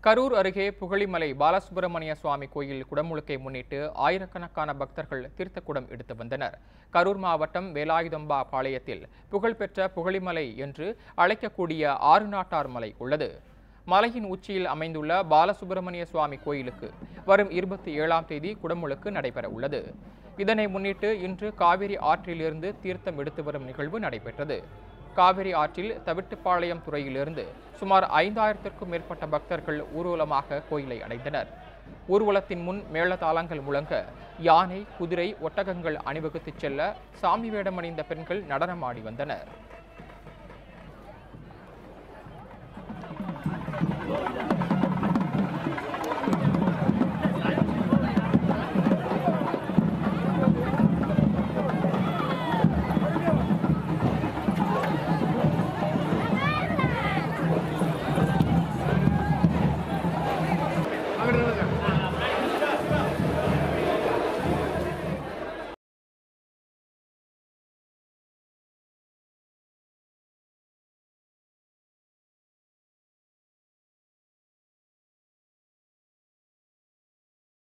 கரூர் அருகே புகழிமலை பாலசுப்பிரமணிய சுவாமி கோயில் குடமுழுக்கை முன்னிட்டு ஆயிரக்கணக்கான பக்தர்கள் தீர்த்தக்குடம் எடுத்து வந்தனர் கரூர் மாவட்டம் வேலாயுதம்பா பாளையத்தில் புகழ்பெற்ற புகழிமலை என்று அழைக்கக்கூடிய ஆறு நாட்டார் மலை உள்ளது மலையின் உச்சியில் அமைந்துள்ள பாலசுப்பிரமணிய சுவாமி கோயிலுக்கு வரும் இருபத்தி ஏழாம் தேதி குடமுழுக்கு நடைபெற உள்ளது இதனை முன்னிட்டு இன்று காவிரி ஆற்றிலிருந்து தீர்த்தம் எடுத்து வரும் நிகழ்வு நடைபெற்றது காவிரி ஆற்றில் தவிட்டுப்பாளையம் துறையிலிருந்து சுமார் ஐந்தாயிரத்திற்கும் மேற்பட்ட பக்தர்கள் ஊர்வலமாக கோயிலை அடைந்தனர் ஊர்வலத்தின் முன் மேளதாளங்கள் முழங்க யானை குதிரை ஒட்டகங்கள் அணிவகுத்துச் செல்ல சாமி வேடமணிந்த பெண்கள் நடனமாடி வந்தனர்